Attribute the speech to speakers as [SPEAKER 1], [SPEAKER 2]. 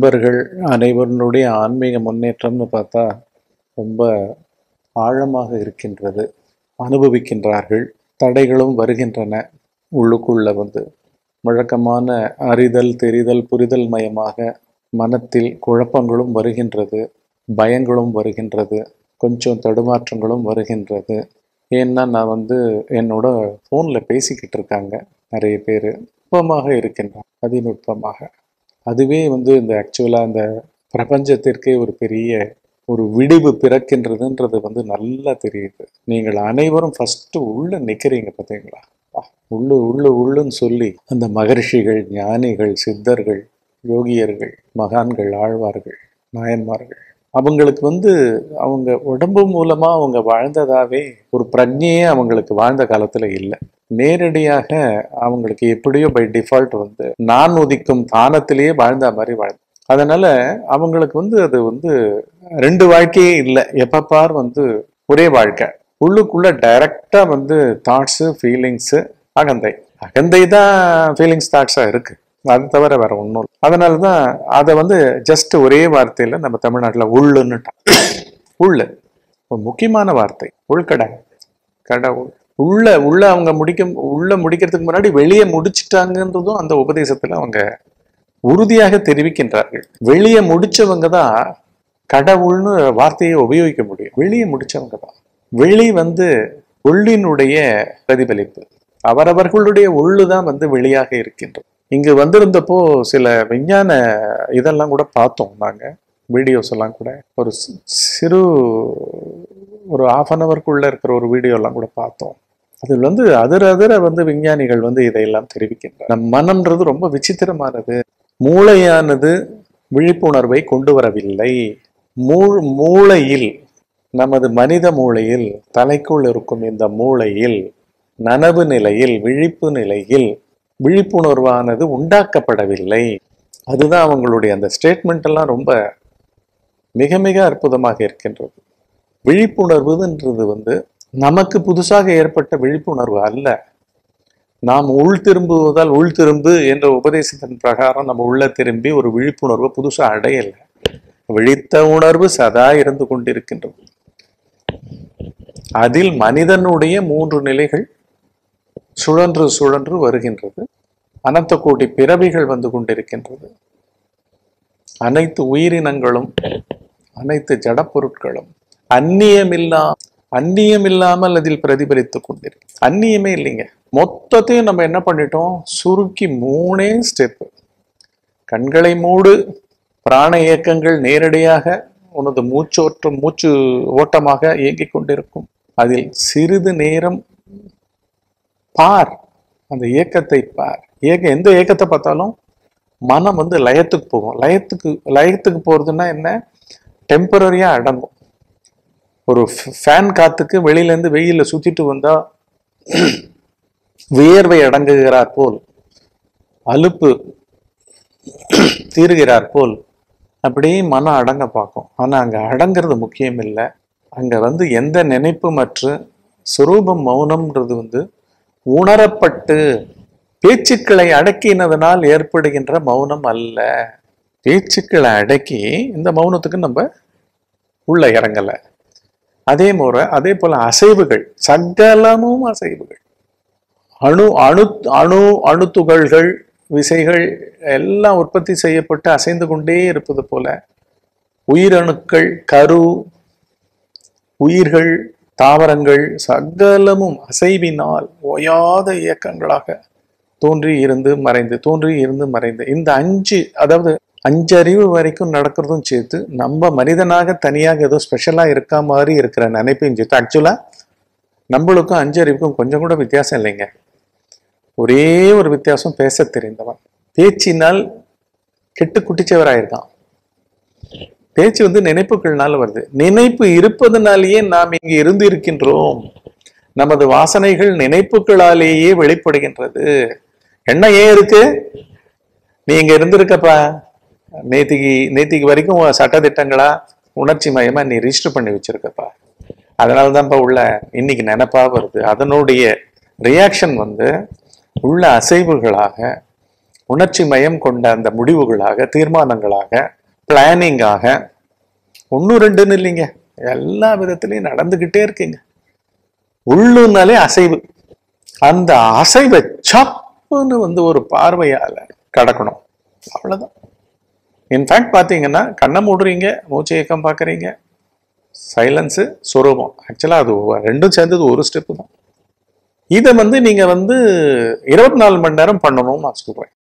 [SPEAKER 1] நண்பர்கள் அனைவருடைய ஆன்மீக முன்னேற்றம்னு பார்த்தா ரொம்ப ஆழமாக இருக்கின்றது அனுபவிக்கின்றார்கள் தடைகளும் வருகின்றன உள்ளுக்குள்ள வந்து வழக்கமான அறிதல் தெரிதல் புரிதல் மயமாக மனத்தில் குழப்பங்களும் வருகின்றது பயங்களும் வருகின்றது கொஞ்சம் தடுமாற்றங்களும் வருகின்றது ஏன்னா நான் வந்து என்னோட ஃபோனில் பேசிக்கிட்டு இருக்காங்க நிறைய பேர் நுட்பமாக இருக்கின்றான் அதிநுட்பமாக அதுவே வந்து இந்த ஆக்சுவலாக அந்த பிரபஞ்சத்திற்கே ஒரு பெரிய ஒரு விடிவு பிறக்கின்றதுன்றது வந்து நல்லா தெரியுது நீங்கள் அனைவரும் ஃபஸ்ட்டு உள்ள நிற்கிறீங்க பார்த்தீங்களா ஆ, உள்ளு உள்ளு உள்ளுன்னு சொல்லி அந்த மகர்ஷிகள் ஞானிகள் சித்தர்கள் யோகியர்கள் மகான்கள் ஆழ்வார்கள் நாயன்மார்கள் அவங்களுக்கு வந்து அவங்க உடம்பு மூலமா அவங்க வாழ்ந்ததாவே ஒரு பிரஜையே அவங்களுக்கு வாழ்ந்த காலத்துல இல்லை நேரடியாக அவங்களுக்கு எப்படியோ பை டிஃபால்ட் வந்து நான் உதிக்கும் தானத்திலேயே வாழ்ந்த மாதிரி வாழ்ந்த அதனால அவங்களுக்கு வந்து அது வந்து ரெண்டு வாழ்க்கையே இல்லை எப்ப பார் வந்து ஒரே வாழ்க்கை உள்ளுக்குள்ள டைரக்டா வந்து தாட்ஸு ஃபீலிங்ஸு அகந்தை அகந்தை தான் ஃபீலிங்ஸ் தாட்ஸா இருக்கு அது தவிர வேற ஒன்றும் இல்லை அதனால தான் அதை வந்து ஜஸ்ட் ஒரே வார்த்தையில நம்ம தமிழ்நாட்டில் உள்ளுன்னுட்டான் உள்ள ஒரு முக்கியமான வார்த்தை உள்கடை கடவுள் உள்ள உள்ள அவங்க முடிக்க உள்ள முடிக்கிறதுக்கு முன்னாடி வெளியே முடிச்சிட்டாங்கன்றதும் அந்த உபதேசத்துல அவங்க உறுதியாக தெரிவிக்கின்றார்கள் வெளியே முடிச்சவங்க தான் கடவுள்னு வார்த்தையை உபயோகிக்க முடியும் வெளியே முடிச்சவங்க தான் வெளி வந்து உள்ளினுடைய பிரதிபலிப்பு அவரவர்களுடைய உள்ளு தான் வந்து வெளியாக இருக்கின்றது இங்கு வந்திருந்தப்போ சில விஞ்ஞான இதெல்லாம் கூட பார்த்தோம் நாங்க வீடியோஸ் எல்லாம் கூட ஒரு சி- சிறு ஒரு ஆஃப் அன் ஹவர்க்குள்ள இருக்கிற ஒரு வீடியோ எல்லாம் கூட பார்த்தோம் அதில் வந்து அதிர அதிர வந்து விஞ்ஞானிகள் வந்து இதையெல்லாம் தெரிவிக்கின்றனர் நம் மனம்ன்றது ரொம்ப விசித்திரமானது மூளையானது விழிப்புணர்வை கொண்டு வரவில்லை மூ மூளையில் நமது மனித மூளையில் தலைக்குள் இருக்கும் இந்த மூளையில் நனவு நிலையில் விழிப்பு நிலையில் விழிப்புணர்வானது உண்டாக்கப்படவில்லை அதுதான் அவங்களுடைய அந்த ஸ்டேட்மெண்ட் எல்லாம் ரொம்ப மிக மிக அற்புதமாக இருக்கின்றது விழிப்புணர்வுன்றது வந்து நமக்கு புதுசாக ஏற்பட்ட விழிப்புணர்வு அல்ல நாம் உள் திரும்புவதால் உள் திரும்பு என்ற உபதேசத்தின் பிரகாரம் நம்ம உள்ள திரும்பி ஒரு விழிப்புணர்வை புதுசா அடையல விழித்த உணர்வு சதா இருந்து கொண்டிருக்கின்றது அதில் மனிதனுடைய மூன்று நிலைகள் சுழன்று சுழன்று வருகின்றது அனந்த கோடி பிறவிகள் வந்து கொண்டிருக்கின்றது அனைத்து உயிரினங்களும் அனைத்து ஜடப்பொருட்களும் அந்நியமில்லா அந்நியமில்லாமல் அதில் பிரதிபலித்துக் கொண்டிருக்கு அந்நியமே இல்லைங்க மொத்தத்தையும் நம்ம என்ன பண்ணிட்டோம் சுருக்கி மூணே ஸ்டெப் கண்களை மூடு பிராண இயக்கங்கள் நேரடியாக உனது மூச்சோட்டம் மூச்சு ஓட்டமாக இயங்கிக் கொண்டிருக்கும் அதில் சிறிது நேரம் பார் அந்த இயக்கத்தை பார் இயக்க எந்த இயக்கத்தை பார்த்தாலும் மனம் வந்து லயத்துக்கு போகும் லயத்துக்கு லயத்துக்கு போறதுன்னா என்ன டெம்பரரியா அடங்கும் ஒரு ஃபேன் காத்துக்கு வெளியில இருந்து வெயில்ல சுத்திட்டு வந்தா வியர்வை அடங்குகிறார் போல் அலுப்பு தீருகிறார் போல் அப்படியே மனம் அடங்க பார்க்கும் ஆனா அங்க அடங்கிறது முக்கியம் இல்லை அங்க வந்து எந்த நினைப்புமற்று சுரூபம் மௌனம்ன்றது வந்து உணரப்பட்டு பேச்சுக்களை அடக்கினதனால் ஏற்படுகின்ற மௌனம் அல்ல பேச்சுக்களை அடக்கி இந்த மௌனத்துக்கு நம்ம உள்ள இறங்கல அதே முறை அதே போல அசைவுகள் சகலமும் அசைவுகள் அணு அணு அணு அணுத்துகள்கள் விசைகள் எல்லாம் உற்பத்தி செய்யப்பட்டு அசைந்து கொண்டே இருப்பது போல உயிரணுக்கள் கரு உயிர்கள் தாவரங்கள் சகலமும் அசைவினால் ஓயாத இயக்கங்களாக தோன்றி இருந்து மறைந்து தோன்றி இருந்து மறைந்து இந்த அஞ்சு அதாவது அஞ்சறிவு வரைக்கும் நடக்கிறதும் சேர்த்து நம்ம மனிதனாக தனியாக ஏதோ ஸ்பெஷலா இருக்கா மாதிரி இருக்கிற நினைப்பையும் சேர்த்து ஆக்சுவலா நம்மளுக்கும் அஞ்சறிவுக்கும் கொஞ்சம் கூட வித்தியாசம் இல்லைங்க ஒரே ஒரு வித்தியாசம் பேச தெரிந்தவன் பேச்சினால் கெட்டு குட்டிச்சவராயிருக்கான் பேச்சு வந்து நினைப்புகள்னால வருது நினைப்பு இருப்பதனாலேயே நாம் இங்கு இருந்து இருக்கின்றோம் நமது வாசனைகள் நினைப்புகளாலேயே வெளிப்படுகின்றது என்ன ஏன் இருக்கு நீ இங்க இருந்திருக்கப்பா நேத்திக்கு நேத்திக்கு வரைக்கும் உன் சட்டதிட்டங்களா உணர்ச்சி மயமா நீ ரிஜிஸ்டர் பண்ணி வச்சிருக்கப்பா அதனால தான்ப்பா உள்ள இன்னைக்கு நினைப்பா வருது அதனுடைய ரியாக்ஷன் வந்து உள்ள அசைவுகளாக உணர்ச்சி மயம் கொண்ட அந்த முடிவுகளாக தீர்மானங்களாக பிளானிங்காக ஒன்று ரெண்டுன்னு இல்லைங்க எல்லா விதத்துலையும் நடந்துக்கிட்டே இருக்குங்க உள்ளுனாலே அசைவு அந்த அசைவை சப்புன்னு வந்து ஒரு பார்வையால கடக்கணும் அவ்வளவுதான் இன்ஃபேக்ட் பார்த்தீங்கன்னா கண்ணை மூடுறீங்க மூச்சு இயக்கம் பார்க்குறீங்க சைலன்ஸு சுரூபம் ஆக்சுவலாக அது ஒ- ரெண்டும் சேர்ந்தது ஒரு ஸ்டெப்பு தான் இதை வந்து நீங்கள் வந்து இருபத்தி நாலு மணி நேரம் பண்ணணும்னு நான் சொல்கிறேன்